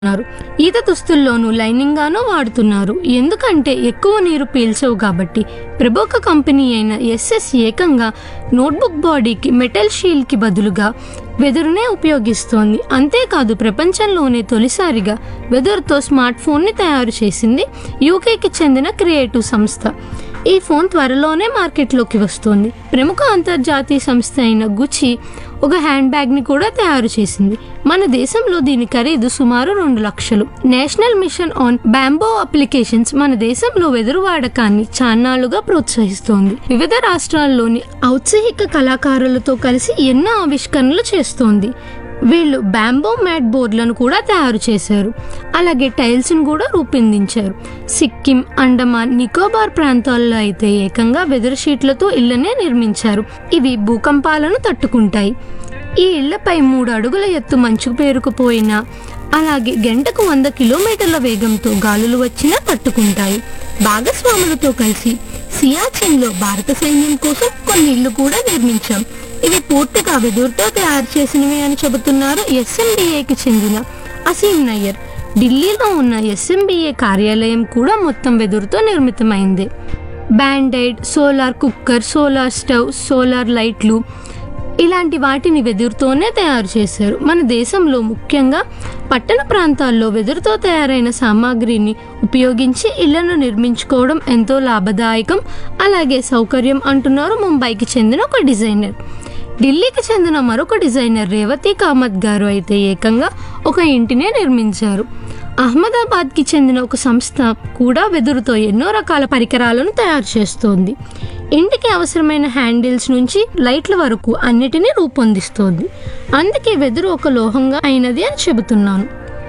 వాడుతున్నారు ఈత దుస్తుల్లోనూ లైనింగ్ గానూ వాడుతున్నారు ఎందుకంటే ఎక్కువ నీరు పీల్చవు కాబట్టి ప్రముఖ కంపెనీ అయిన ఎస్ఎస్ ఏకంగా నోట్బుక్ బాడీకి మెటల్ షీల్ కి బదులుగా వెదురునే ఉపయోగిస్తోంది అంతేకాదు ప్రపంచంలోనే తొలిసారిగా వెదురుతో స్మార్ట్ ఫోన్ని తయారు చేసింది యూకేకి చెందిన క్రియేటివ్ సంస్థ ఈ ఫోన్ త్వరలోనే మార్కెట్లోకి వస్తోంది ప్రముఖ అంతర్జాతీయ సంస్థ అయిన గుచి ఒక హ్యాండ్ బ్యాగ్ ని కూడా తయారు చేసింది మన దేశంలో దీని ఖరీదు సుమారు రెండు లక్షలు national mission on bamboo applications మన దేశంలో వెదురు వాడకాన్ని చాన్నాళ్లుగా ప్రోత్సహిస్తోంది వివిధ రాష్ట్రాల్లోని ఔత్సాహిక కళాకారులతో కలిసి ఎన్నో ఆవిష్కరణలు చేస్తోంది వీళ్ళు బ్యాంబో మ్యాట్ బోర్డులను కూడా తయారు చేశారు అలాగే టైల్స్ను కూడా రూపొందించారు సిక్కిం అండమాన్ నికోబార్ ప్రాంతాల్లో అయితే ఏకంగా వెదురు షీట్లతో ఇళ్లనే నిర్మించారు ఇవి భూకంపాలను తట్టుకుంటాయి ఈ ఇళ్లపై మూడు అడుగుల ఎత్తు మంచు పేరుకుపోయినా అలాగే గంటకు వంద కిలోమీటర్ల వేగంతో గాలులు వచ్చినా తట్టుకుంటాయి భాగస్వాములతో కలిసి సియాచిన్లో భారత సైన్యం కోసం కొన్ని ఇళ్లు కూడా నిర్మించాం ఇవి పూర్తిగా వెదురుతో తయారు చేసినవి అని చెబుతున్నారు ఎస్ఎండిఏకి చెందిన అసీం నయ్యర్ ఢిల్లీలో ఉన్న ఎస్ఎంబిఏ కార్యాలయం కూడా మొత్తం వెదురుతో నిర్మితమైంది బ్యాండైడ్ solar cooker solar stove solar లైట్లు ఇలాంటి వాటిని వెదురుతోనే తయారు చేశారు మన దేశంలో ముఖ్యంగా పట్టణ ప్రాంతాల్లో వెదురుతో తయారైన సామాగ్రిని ఉపయోగించి ఇళ్లను నిర్మించుకోవడం ఎంతో లాభదాయకం అలాగే సౌకర్యం అంటున్నారు ముంబైకి చెందిన ఒక డిజైనర్ ఢిల్లీకి చెందిన మరొక డిజైనర్ రేవతి కామత్ గారు అయితే ఏకంగా ఒక ఇంటినే నిర్మించారు అహ్మదాబాద్కి చెందిన ఒక సంస్థ కూడా వెదురుతో ఎన్నో రకాల పరికరాలను తయారు చేస్తోంది ఇంటికి అవసరమైన హ్యాండిల్స్ నుంచి లైట్ల వరకు అన్నిటినీ రూపొందిస్తోంది అందుకే వెదురు ఒక లోహంగా అయినది అని చెబుతున్నాను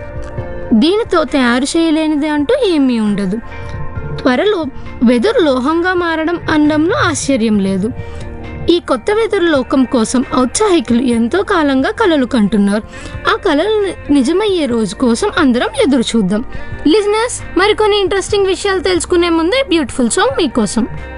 దీనితో తయారు చేయలేనిది అంటూ ఏమీ ఉండదు త్వరలో వెదురు లోహంగా మారడం అనడంలో ఆశ్చర్యం లేదు ఈ కొత్త వెదురు లోకం కోసం ఔత్సాహికులు ఎంతో కాలంగా కలలు కంటున్నారు ఆ కలలు ని- నిజమయ్యే రోజు కోసం అందరం ఎదురు చూద్దాం లిజినెస్ మరికొన్ని ఇంట్రెస్టింగ్ విషయాలు తెలుసుకునే ముందే బ్యూటిఫుల్ సాంగ్ మీకోసం